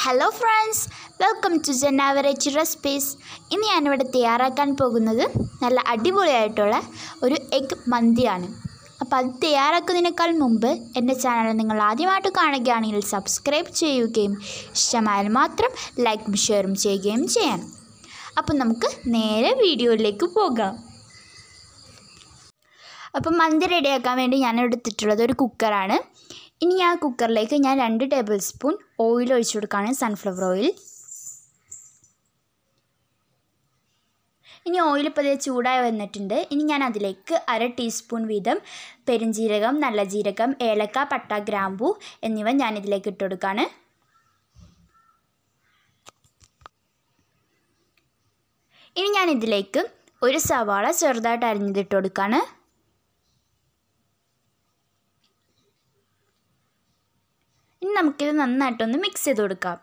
hello friends welcome to ജനാവറേറ്റ് recipes ഇന്ന് ഞാനിവിടെ തയ്യാറാക്കാൻ പോകുന്നത് നല്ല അടിപൊളിയായിട്ടുള്ള ഒരു എഗ് മന്തിയാണ് അപ്പോൾ അത് തയ്യാറാക്കുന്നതിനേക്കാൾ മുമ്പ് എൻ്റെ ചാനൽ നിങ്ങൾ ആദ്യമായിട്ട് കാണുകയാണെങ്കിൽ സബ്സ്ക്രൈബ് ചെയ്യുകയും ഇഷ്ടമായാൽ മാത്രം ലൈക്കും ഷെയറും ചെയ്യുകയും ചെയ്യണം അപ്പോൾ നമുക്ക് നേരെ വീഡിയോയിലേക്ക് പോകാം അപ്പം മന്തി റെഡിയാക്കാൻ വേണ്ടി ഞാൻ എടുത്തിട്ടുള്ളത് ഒരു കുക്കറാണ് ഇനി ആ കുക്കറിലേക്ക് ഞാൻ രണ്ട് ടേബിൾ സ്പൂൺ ഓയിൽ ഒഴിച്ചു കൊടുക്കുകയാണ് സൺഫ്ലവർ ഓയിൽ ഇനി ഓയിൽ ഇപ്പോൾ ഇത് ചൂടായി വന്നിട്ടുണ്ട് ഇനി ഞാൻ അതിലേക്ക് അര ടീസ്പൂൺ വീതം പെരുംജീരകം നല്ല ജീരകം ഏലക്ക പട്ട ഗ്രാമ്പൂ എന്നിവ ഞാൻ ഇതിലേക്ക് ഇട്ട് കൊടുക്കുകയാണ് ഇനി ഞാൻ ഇതിലേക്ക് ഒരു സവാള ചെറുതായിട്ട് അരിഞ്ഞതിട്ട് കൊടുക്കുകയാണ് ഇനി നമുക്കിത് നന്നായിട്ടൊന്ന് മിക്സ് ചെയ്ത് കൊടുക്കാം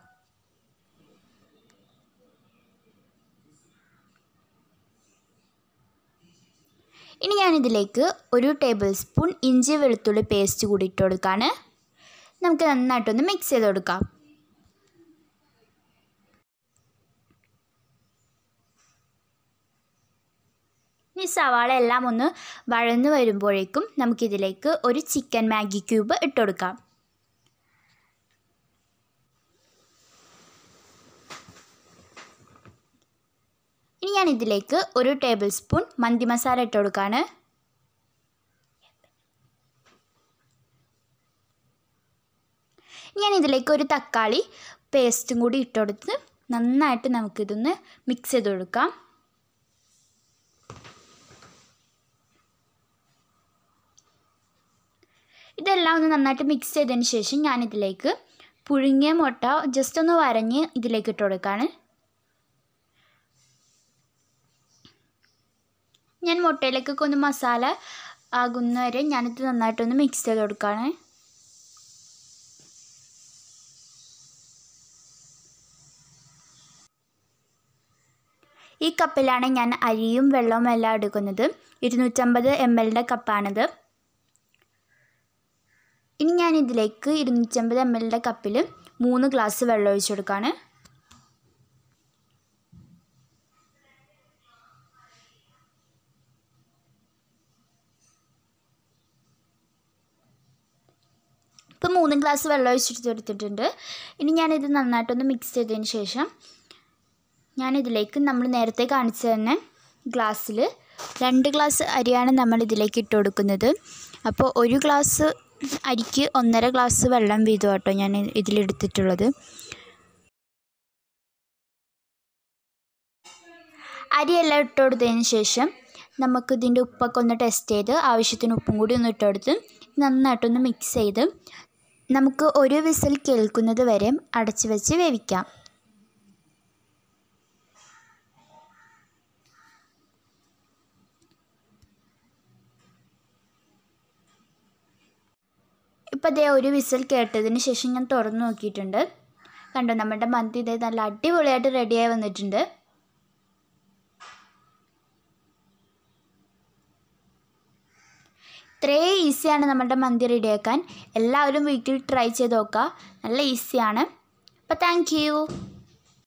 ഇനി ഞാനിതിലേക്ക് ഒരു ടേബിൾ സ്പൂൺ ഇഞ്ചി വെളുത്തുള്ളി പേസ്റ്റ് കൂടി ഇട്ട് കൊടുക്കുകയാണ് നമുക്ക് നന്നായിട്ടൊന്ന് മിക്സ് ചെയ്ത് കൊടുക്കാം ഈ സവാള എല്ലാം ഒന്ന് വഴന്നു വരുമ്പോഴേക്കും നമുക്കിതിലേക്ക് ഒരു ചിക്കൻ മാഗി ക്യൂബ് ഇട്ട് കൊടുക്കാം ഇനി ഞാൻ ഇതിലേക്ക് ഒരു ടേബിൾ സ്പൂൺ മന്തി മസാല ഇട്ട് കൊടുക്കുകയാണ് ഞാൻ ഇതിലേക്ക് ഒരു തക്കാളി പേസ്റ്റും കൂടി ഇട്ട് കൊടുത്ത് നന്നായിട്ട് നമുക്കിതൊന്ന് മിക്സ് ചെയ്ത് കൊടുക്കാം ഇതെല്ലാം ഒന്ന് നന്നായിട്ട് മിക്സ് ചെയ്തതിന് ശേഷം ഞാനിതിലേക്ക് പുഴുങ്ങിയ മുട്ട ജസ്റ്റ് ഒന്ന് വരഞ്ഞ് ഇതിലേക്ക് ഇട്ട് കൊടുക്കുകയാണ് ഞാൻ മുട്ടയിലേക്കൊക്കെ ഒന്ന് മസാല ആകുന്ന വരെ ഞാനിത് നന്നായിട്ടൊന്ന് മിക്സ് ചെയ്ത് കൊടുക്കുകയാണ് ഈ കപ്പിലാണ് ഞാൻ അരിയും വെള്ളവും എല്ലാം എടുക്കുന്നത് ഇരുന്നൂറ്റമ്പത് എം എല്ലിൻ്റെ കപ്പാണിത് ഇനി ഞാൻ ഇതിലേക്ക് ഇരുന്നൂറ്റമ്പത് എം എല്ലിൻ്റെ കപ്പിൽ മൂന്ന് ഗ്ലാസ് വെള്ളം ഒഴിച്ചു കൊടുക്കുകയാണ് ഇപ്പം മൂന്ന് ഗ്ലാസ് വെള്ളം ഒഴിച്ചിട്ട് എടുത്തിട്ടുണ്ട് ഇനി ഞാനിത് നന്നായിട്ടൊന്ന് മിക്സ് ചെയ്തതിന് ശേഷം ഞാനിതിലേക്ക് നമ്മൾ നേരത്തെ കാണിച്ച തന്നെ ഗ്ലാസ്സിൽ രണ്ട് ഗ്ലാസ് അരിയാണ് നമ്മൾ ഇതിലേക്ക് ഇട്ട് കൊടുക്കുന്നത് അപ്പോൾ ഒരു ഗ്ലാസ് അരിക്ക് ഒന്നര ഗ്ലാസ് വെള്ളം വീതം കേട്ടോ ഞാൻ ഇതിലെടുത്തിട്ടുള്ളത് അരിയെല്ലാം ഇട്ട് കൊടുത്തതിന് ശേഷം നമുക്കിതിൻ്റെ ഉപ്പൊക്കെ ഒന്ന് ടെസ്റ്റ് ചെയ്ത് ആവശ്യത്തിന് ഉപ്പും കൂടി ഒന്ന് ഇട്ട് കൊടുത്ത് നന്നായിട്ടൊന്ന് മിക്സ് ചെയ്ത് നമുക്ക് ഒരു വിസിൽ കേൾക്കുന്നത് വരെ അടച്ച് വെച്ച് വേവിക്കാം ഇപ്പോൾ അതേ ഒരു വിസിൽ കേട്ടതിന് ശേഷം ഞാൻ തുറന്നു നോക്കിയിട്ടുണ്ട് കണ്ടോ നമ്മുടെ മന്തി ഇതേ നല്ല അടിപൊളിയായിട്ട് റെഡിയായി വന്നിട്ടുണ്ട് ഇത്രേ ഈസിയാണ് നമ്മുടെ മന്തി റെഡിയാക്കാൻ എല്ലാവരും വീട്ടിൽ ട്രൈ ചെയ്ത് നോക്കുക നല്ല ഈസിയാണ് അപ്പോൾ താങ്ക്